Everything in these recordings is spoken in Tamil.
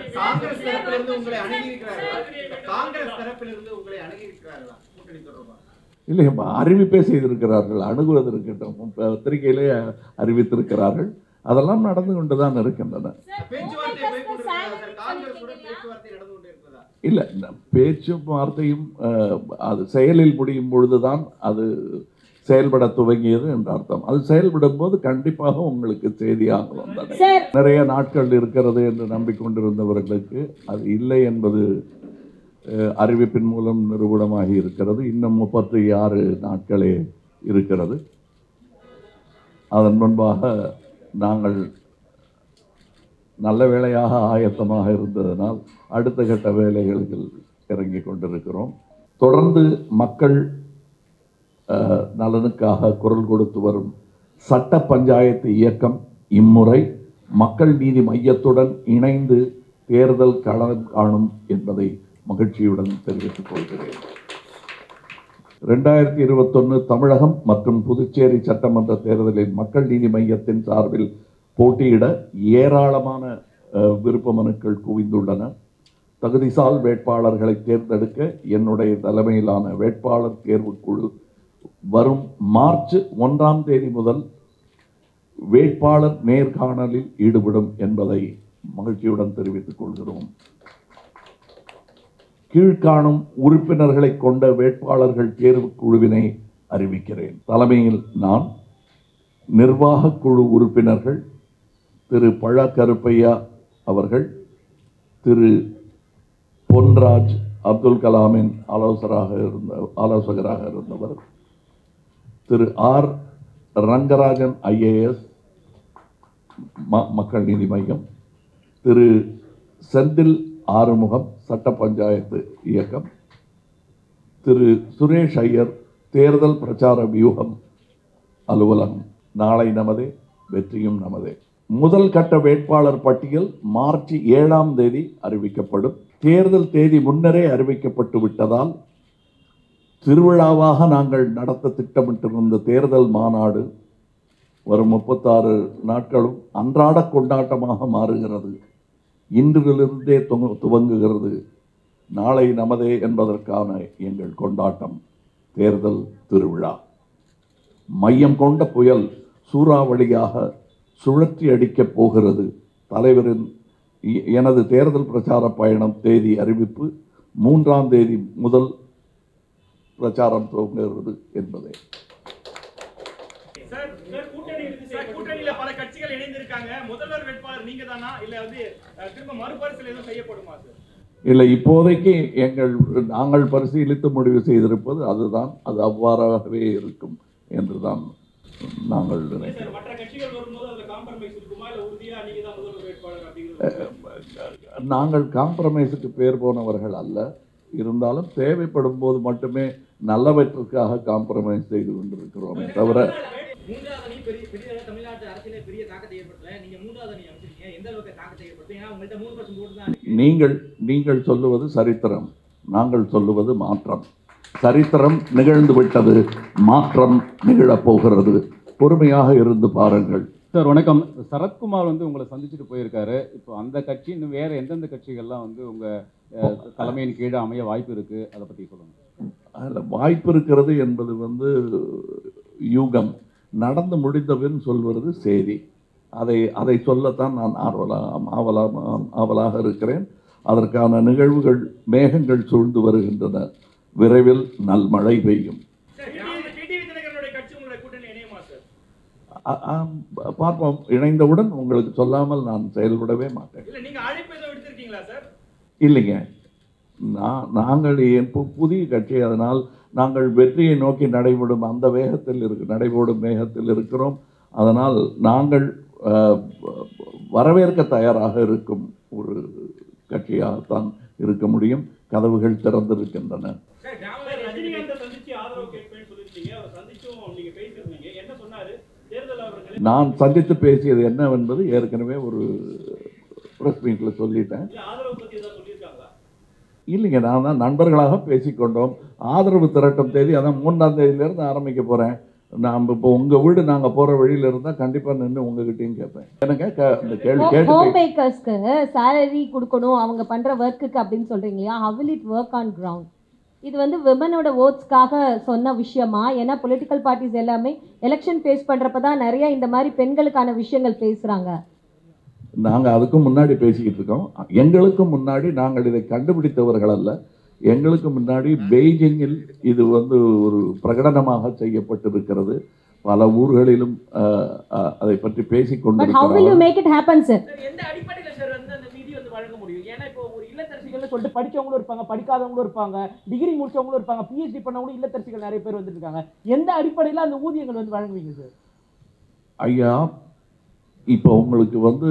காங்கிரஸ் தரப்பிலிருந்து உங்களை அணுகியிருக்கிறார்களா காங்கிரஸ் தரப்பிலிருந்து உங்களை அணுகியிருக்கிறார்களா கூட்டணி தொடர்பாக இல்லை இப்ப அறிவிப்பே செய்திருக்கிறார்கள் அணுகுவது இருக்கட்டும் பத்திரிகையிலே அறிவித்திருக்கிறார்கள் அதெல்லாம் நடந்து கொண்டு தான் இருக்கின்றன பேச்சுவார்த்தை போய் கொண்டிருக்கிறதா சார் காங்கிரஸுடன் பேச்சுவார்த்தை நடந்து கொண்டிருக்கிறதா இல்லை இந்த பேச்சும் வார்த்தையும் அஹ், அது செயலில் முடியும் பொழுதுதான் அது செயல்பட துவங்கியது என்று அர்த்தம் அது செயல்படும் போது கண்டிப்பாக உங்களுக்கு செய்தியாக வந்தது சார் நிறைய நாட்கள் இருக்கிறது என்று நம்பிக்கொண்டிருந்தவர்களுக்கு அது இல்லை என்பது அஹ், அறிவிப்பின் மூலம் நிரூபணமாகி இருக்கிறது இன்னும் முப்பத்தி ஆறு நாட்களே இருக்கிறது அதன் முன்பாக நாங்கள் நல்ல வேளையாக ஆயத்தமாக இருந்ததனால் அடுத்த கட்ட வேலைகளில் இறங்கிக் கொண்டிருக்கிறோம் தொடர்ந்து மக்கள் அஹ், நலனுக்காக குரல் கொடுத்து வரும் சட்ட பஞ்சாயத்து இயக்கம் இம்முறை மக்கள் நீதி மையத்துடன் இணைந்து தேர்தல் களம் காணும் என்பதை மகிழ்ச்சியுடன் தெரிவித்துக் கொள்கிறேன் ரெண்டாயிரத்தி இருபத்தொன்று தமிழகம் மற்றும் புதுச்சேரி சட்டமன்ற தேர்தலில் மக்கள் நீதி மையத்தின் சார்பில் போட்டியிட ஏராளமான அஹ், விருப்ப மனுக்கள் குவிந்துள்ளன தகுதிசால் வேட்பாளர்களை தேர்ந்தெடுக்க என்னுடைய தலைமையிலான வேட்பாளர் தேர்வுக்குழு வரும் மார்ச் ஒன்றாம் தேதி முதல் வேட்பாளர் நேர்காணலில் ஈடுபடும் என்பதை மகிழ்ச்சியுடன் தெரிவித்துக் கொள்கிறோம் கீழ்காணும் உறுப்பினர்களை கொண்ட வேட்பாளர்கள் தேர்வுக் குழுவினை அறிவிக்கிறேன் தலைமையில் நான் நிர்வாகக் குழு உறுப்பினர்கள் திரு பழ கருப்பையா அவர்கள் திரு பொன்ராஜ் அப்துல் கலாமின் ஆலோசகராக இருந்த ஆலோசகராக இருந்தவர் திரு ஆர் ரங்கராஜன் ஐஏஎஸ் மக்கள் நீதி மையம் திரு செந்தில் ஆறுமுகம் சட்ட பஞ்சாயத்து இயக்கம் திரு சுரேஷ் ஐயர் தேர்தல் பிரச்சார வியூகம் அலுவலகம் நாளை நமதே வெற்றியும் நமதே முதல் கட்ட வேட்பாளர் பட்டியல் மார்ச் ஏழாம் தேதி அறிவிக்கப்படும் தேர்தல் தேதி முன்னரே அறிவிக்கப்பட்டு விட்டதால் திருவிழாவாக நாங்கள் நடத்த திட்டமிட்டிருந்த தேர்தல் மாநாடு வரும் முப்பத்தாறு நாட்களும் அன்றாட கொண்டாட்டமாக மாறுகிறது இன்றிலிருந்தே துவங்க- துவங்குகிறது நாளை நமதே என்பதற்கான எங்கள் கொண்டாட்டம் தேர்தல் திருவிழா மையம் கொண்ட புயல் சூறாவளியாக சுழற்றி அடிக்கப் போகிறது தலைவரின் எ- எனது தேர்தல் பிரச்சார பயணம் தேதி அறிவிப்பு மூன்றாம் தேதி முதல் பிரச்சாரம் துவங்குகிறது என்பதே சார் சார் கூட்டணி சார் கூட்டணியில பல கட்சிகள் இணைந்திருக்காங்க முதல்வர் வேட்பாளர் நீங்க தானா இல்ல வந்து அஹ், திரும்ப மறுபரிசீலனை எதுவும் செய்யப்படுமா சார் இல்லை இப்போதைக்கு எங்கள் நாங்கள் பரிசீலித்து முடிவு செய்திருப்பது அதுதான் அது அவ்வாறாகவே இருக்கும் என்றுதான் நாங்கள் நினைக்கிறோம் சார் மற்ற கட்சிகள் வரும்போது அதுல காம்ப்ரமைஸ் இருக்குமா இல்ல உறுதியா நீங்க தான் முதல்வர் வேட்பாளர் அப்படிங்கிறது நாங்கள் காம்ப்ரமைஸுக்கு பேர் போனவர்கள் அல்ல இருந்தாலும் தேவைப்படும் போது மட்டுமே நல்லவற்றுக்காக காம்ப்ரமைஸ் செய்து கொண்டிருக்கிறோமே தவிர மூன்றாவது அணி பெரிய பெரிய தமிழ்நாட்டு அரசியலே பெரிய தாக்கத்தை ஏற்படுத்தல நீங்க மூன்றாவது அணி அமைச்சிருக்கீங்க எந்த அளவுக்கு தாக்கத்தை ஏற்படுத்தும் ஏன்னா உங்கள்ட்ட மூணு பர்சன்ட் ஓட்டு தான் இருக்கு நீங்கள் நீங்கள் சொல்லுவது சரித்திரம் நாங்கள் சொல்லுவது மாற்றம் சரித்திரம் நிகழ்ந்து விட்டது மாற்றம் நிகழப் போகிறது பொறுமையாக இருந்து பாருங்கள் சார் வணக்கம் சரத்குமார் வந்து உங்களை சந்திச்சுட்டு போயிருக்காரு இப்போ அந்த கட்சி இன்னும் வேற எந்தெந்த கட்சிகள்லாம் வந்து உங்க அஹ், தலைமையின் கீழே அமைய வாய்ப்பு இருக்கு அதை பத்தி சொல்லுங்க அதில் வாய்ப்பு இருக்கிறது என்பது வந்து யூகம் நடந்து முடிந்தபின் சொல்வது செய்தி அதை அதை சொல்லத்தான் நான் ஆர்வலாக ஆவலாக ஆவலாக இருக்கிறேன் அதற்கான நிகழ்வுகள் மேகங்கள் சூழ்ந்து வருகின்றன விரைவில் நல்மழை பெய்யும் சார் டிடிவி தினகரனுடைய கட்சி உங்களை கூட்டணி இணையுமா சார் அ- ஆம், பார்ப்போம் இணைந்தவுடன் உங்களுக்கு சொல்லாமல் நான் செயல்படவே மாட்டேன் இல்ல நீங்க அழைப்பு எதுவும் எடுத்திருக்கீங்களா சார் இல்லைங்க நான் நாங்கள் என் பு- புதிய கட்சி அதனால் நாங்கள் வெற்றியை நோக்கி நடைபெறும் அந்த வேகத்தில் இருக்கு நடைபோடும் வேகத்தில் இருக்கிறோம் அதனால் நாங்கள் அஹ், வரவேற்க தயாராக இருக்கும் ஒரு கட்சியாகத்தான் இருக்க முடியும் கதவுகள் திறந்திருக்கின்றன சார் கிராம சார், ரஜினிகாந்தை சந்திச்சு ஆதரவு கேட்பேன்னு சொல்லிருக்கீங்க அவர் சந்திச்சும் நீங்க பேசியிருந்தீங்க என்ன சொன்னாரு தேர்தல் அவர்கள் நான் சந்தித்து பேசியது என்னவென்பது ஏற்கனவே ஒரு ப்ரெஸ் மீட்டில் சொல்லிட்டேன் இல்ல ஆதரவு பத்தி ஏதாவது சொல்லியிருக்காங்களா இல்லைங்க நான் தான் நண்பர்களாக பேசிக்கொண்டோம் ஆதரவு திரட்டும் தேதி அதான் மூன்றாம் தேதியிலேருந்து ஆரம்பிக்க போகிறேன் நான் இப்போ உங்க வீடு நாங்க போற வழியில இருந்தா கண்டிப்பா நின்று உங்ககிட்டயும் கேட்பேன் எனக்கு கே- இந்த கேள்வி ஹோம் கேட்டு மேக்கர்ஸ்க்கு salary கொடுக்கணும் அவங்க பண்ற ஒர்க்குக்கு அப்படின்னு சொல்றீங்க இல்லையா how will it work on ground இது வந்து விமனோட ஓட்ஸ்க்காக சொன்ன விஷயமா ஏன்னா பொலிட்டிக்கல் பார்ட்டிஸ் எல்லாமே எலெக்ஷன் ஃபேஸ் பண்றப்ப தான் நிறைய இந்த மாதிரி பெண்களுக்கான விஷயங்கள் பேசுறாங்க நாங்க அதுக்கு முன்னாடி பேசிக்கிட்டு இருக்கோம் எங்களுக்கு முன்னாடி நாங்கள் இதை கண்டுபிடித்தவர்கள் அல்ல எங்களுக்கு முன்னாடி பெய்ஜிங்கில் இது வந்து ஒரு பிரகடனமாக செய்யப்பட்டிருக்கிறது பல ஊர்களிலும் அஹ், அஹ், அதை பற்றி பேசிக் பட் how will you கொண்டிருக்கிறார்கள் make it happen sir sir எந்த அடிப்படையில சார் வந்து அந்த நீதி வந்து வழங்க முடியும் ஏன்னா இப்போ ஒரு இல்லத்தரசிகள்னு சொல்லிட்டு படிச்சவங்களும் இருப்பாங்க படிக்காதவங்களும் இருப்பாங்க டிகிரி முடிச்சவங்களும் இருப்பாங்க பிஹெச்டி பண்ணவங்களும் இல்லத்தரசிகள் நிறைய பேர் வந்துட்டு இருக்காங்க எந்த அடிப்படையில அந்த ஊதியங்கள் வந்து வழங்குவீங்க சார் ஐயா இப்போ உங்களுக்கு வந்து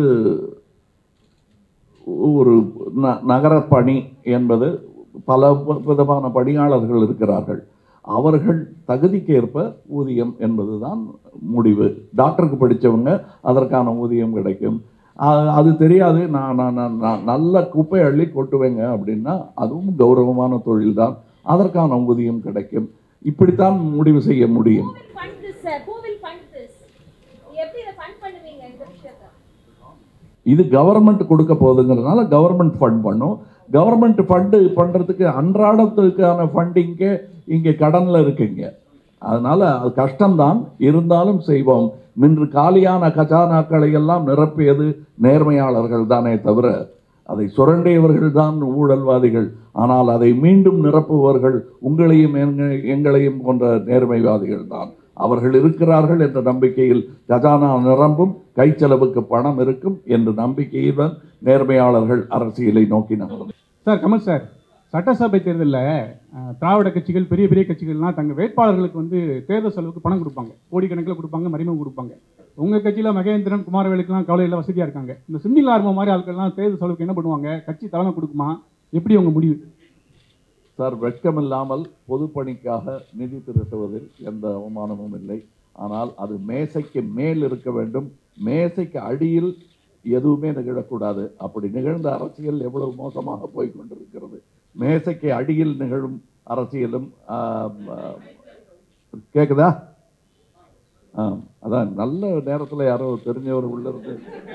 ஒரு ந- நகரப் பணி என்பது பல வ- விதமான பணியாளர்கள் இருக்கிறார்கள் அவர்கள் தகுதிக்கேற்ப ஊதியம் என்பதுதான் முடிவு டாக்டருக்கு படித்தவங்க அதற்கான ஊதியம் கிடைக்கும் அ- அது தெரியாது நான் நான் நான் நான் நல்ல குப்பை அள்ளி கொட்டுவேங்க அப்படின்னா அதுவும் கௌரவமான தொழில்தான் அதற்கான ஊதியம் கிடைக்கும் இப்படித்தான் முடிவு செய்ய முடியும் fund this sir who will fund this எப்படி இதை ஃபண்ட் பண்ணுவீங்க இந்த விஷயத்தை இது கவர்மெண்ட் கொடுக்க போகுதுங்கிறதுனால கவர்மெண்ட் ஃபண்ட் பண்ணும் கவர்மெண்ட் ஃபண்டு பண்ணுறதுக்கு அன்றாடத்துக்கான ஃபண்டிங்கே இங்கே கடனில் இருக்குங்க அதனால அது கஷ்டம்தான் இருந்தாலும் செய்வோம் இன்று காலியான கஜானாக்களை எல்லாம் நிரப்பியது நேர்மையாளர்கள் தானே தவிர அதை சுரண்டியவர்கள் தான் ஊழல்வாதிகள் ஆனால் அதை மீண்டும் நிரப்புபவர்கள் உங்களையும் எங்க- எங்களையும் போன்ற நேர்மைவாதிகள் தான் அவர்கள் இருக்கிறார்கள் என்ற நம்பிக்கையில் கஜானா நிரம்பும் கைச்செலவுக்கு பணம் இருக்கும் என்ற நம்பிக்கையுடன் நேர்மையாளர்கள் அரசியலை நோக்கி நகரும் சார் கமல் சார் சட்டசபை தேர்தலில் திராவிட கட்சிகள் பெரிய பெரிய கட்சிகள்லாம் தங்கள் வேட்பாளர்களுக்கு வந்து தேர்தல் செலவுக்கு பணம் கொடுப்பாங்க கோடிக்கணக்கில் கொடுப்பாங்க மறைமுகம் கொடுப்பாங்க உங்கள் கட்சியில் மகேந்திரன் குமாரவேலுக்கெல்லாம் கவலையில் வசதியாக இருக்காங்க இந்த சிந்தில் ஆர்வம் மாதிரி ஆட்கள்லாம் தேர்தல் செலவுக்கு என்ன பண்ணுவாங்க கட்சி தலைமை கொடுக்குமா எப்படி உங்கள் முடிவு சார் வெட்கமில்லாமல் பொதுப்பணிக்காக நிதி திரட்டுவதில் எந்த அவமானமும் இல்லை ஆனால் அது மேசைக்கு மேல் இருக்க வேண்டும் மேசைக்கு அடியில் எதுவுமே நிகழக்கூடாது அப்படி நிகழ்ந்த அரசியல் எவ்வளவு மோசமாக போய் கொண்டிருக்கிறது மேசைக்கு அடியில் நிகழும் அரசியலும் ஆம், ஆ, கேக்குதா ஆ அதான் நல்ல நேரத்தில் யாரோ தெரிஞ்சவர் உள்ள இருந்து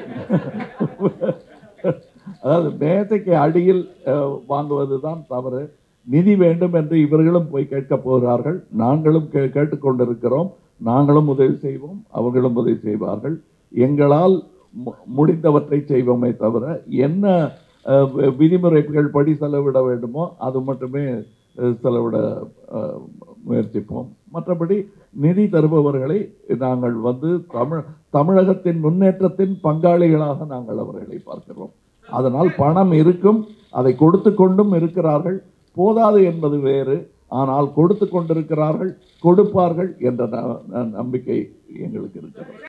அதாவது மேசைக்கு அடியில் அஹ், வாங்குவது தான் தவறு நிதி வேண்டும் என்று இவர்களும் போய் கேட்கப் போகிறார்கள் நாங்களும் கே கேட்டுக்கொண்டிருக்கிறோம் நாங்களும் உதவி செய்வோம் அவர்களும் உதவி செய்வார்கள் எங்களால் மு- முடிந்தவற்றை செய்வோமே தவிர என்ன அஹ், வி- விதிமுறைகள் படி செலவிட வேண்டுமோ அது மட்டுமே அஹ், செலவிட அஹ், முயற்சிப்போம் மற்றபடி நிதி தருபவர்களை நாங்கள் வந்து தமிழ் தமிழகத்தின் முன்னேற்றத்தின் பங்காளிகளாக நாங்கள் அவர்களை பார்க்கிறோம் அதனால் பணம் இருக்கும் அதை கொடுத்து கொண்டும் இருக்கிறார்கள் போதாது என்பது வேறு ஆனால் கொடுத்து கொண்டிருக்கிறார்கள் கொடுப்பார்கள் என்ற ந- ந- நம்பிக்கை எங்களுக்கு இருக்கிறது